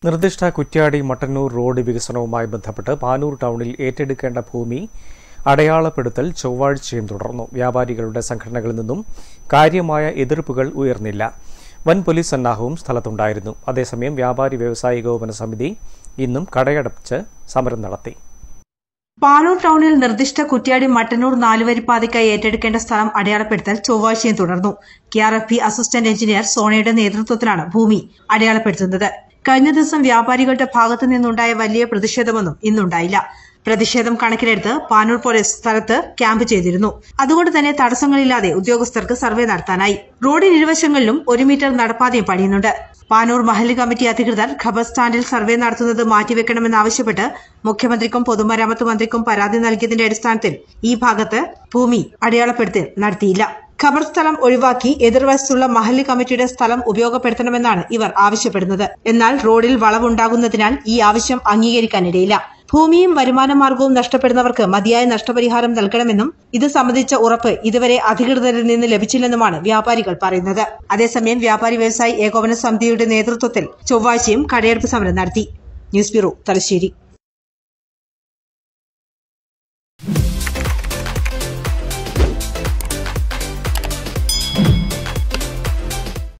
നിർദ്ദിഷ്ട കുറ്റ്യാടി മട്ടന്നൂർ റോഡ് വികസനവുമായി ബന്ധപ്പെട്ട് പാനൂർ ടൗണിൽ ഏറ്റെടുക്കേണ്ട ഭൂമി അടയാളപ്പെടുത്തൽ ചൊവ്വാഴ്ചയും തുടർന്നു വ്യാപാരികളുടെ സംഘടനകളിൽ നിന്നും കാര്യമായ എതിർപ്പുകൾ ഉയർന്നില്ല വൻ പോലീസ് സന്നാഹവും സ്ഥലത്തുണ്ടായിരുന്നു അതേസമയം വ്യാപാരി വ്യവസായി ഏകോപന സമിതി ഇന്നും കടയടച്ച് സമരം നടത്തി പാനൂർ ടൗണിൽ നിർദ്ദിഷ്ട കുറ്റ്യാടി മട്ടന്നൂർ നാലുവരിപ്പാതയ്ക്കായി ഏറ്റെടുക്കേണ്ട സ്ഥലം അടയാളപ്പെടുത്തൽ ചൊവ്വാഴ്ചയും തുടർന്നു K R F P assistant engineer സോണയുടെ നേതൃത്വത്തിലാണ് ഭൂമി അടയാളപ്പെടുത്തുന്നത് കഴിഞ്ഞ ദിവസം വ്യാപാരികളുടെ ഭാഗത്തു നിന്നുണ്ടായ വലിയ പ്രതിഷേധമൊന്നും ഇന്നുണ്ടായില്ല പ്രതിഷേധം കണക്കിലെടുത്ത് പാനൂർ പോലീസ് സ്ഥലത്ത് ക്യാമ്പ് ചെയ്തിരുന്നു അതുകൊണ്ട് തന്നെ തടസ്സങ്ങളില്ലാതെ ഉദ്യോഗസ്ഥർക്ക് സർവേ നടത്താനായി റോഡിന് ഇരുവശങ്ങളിലും ഒരു മീറ്റർ നടപ്പാതയും പണിയുന്നുണ്ട് പാനൂർ മഹല്ല് കമ്മിറ്റി അധികൃതർ ഖബർ സ്റ്റാൻഡിൽ സർവേ നടത്തുന്നത് മാറ്റിവെക്കണമെന്നാവശ്യപ്പെട്ട് മുഖ്യമന്ത്രിക്കും പൊതുമരാമത്ത് മന്ത്രിക്കും പരാതി നൽകിയതിന്റെ അടിസ്ഥാനത്തിൽ ഈ ഭാഗത്ത് ഭൂമി അടയാളപ്പെടുത്തി നടത്തിയില്ല ഖബർ സ്ഥലം ഒഴിവാക്കി എതിർവശത്തുള്ള മഹല്ല് കമ്മിറ്റിയുടെ സ്ഥലം ഉപയോഗപ്പെടുത്തണമെന്നാണ് ഇവർ ആവശ്യപ്പെടുന്നത് എന്നാൽ റോഡിൽ വളവുണ്ടാകുന്നതിനാൽ ഈ ആവശ്യം അംഗീകരിക്കാനിടയില്ല ഭൂമിയും വരുമാന മാർഗവും നഷ്ടപ്പെടുന്നവർക്ക് മതിയായ നഷ്ടപരിഹാരം നൽകണമെന്നും ഇത് സംബന്ധിച്ച ഉറപ്പ് ഇതുവരെ അധികൃതരിൽ നിന്ന് ലഭിച്ചില്ലെന്നുമാണ് വ്യാപാരികൾ പറയുന്നത് അതേസമയം വ്യാപാരി വ്യവസായി ഏകോപന സമിതിയുടെ നേതൃത്വത്തിൽ ചൊവ്വാഴ്ചയും കടയെടുപ്പ് സമരം നടത്തി ന്യൂസ് ബ്യൂറോ തലശ്ശേരി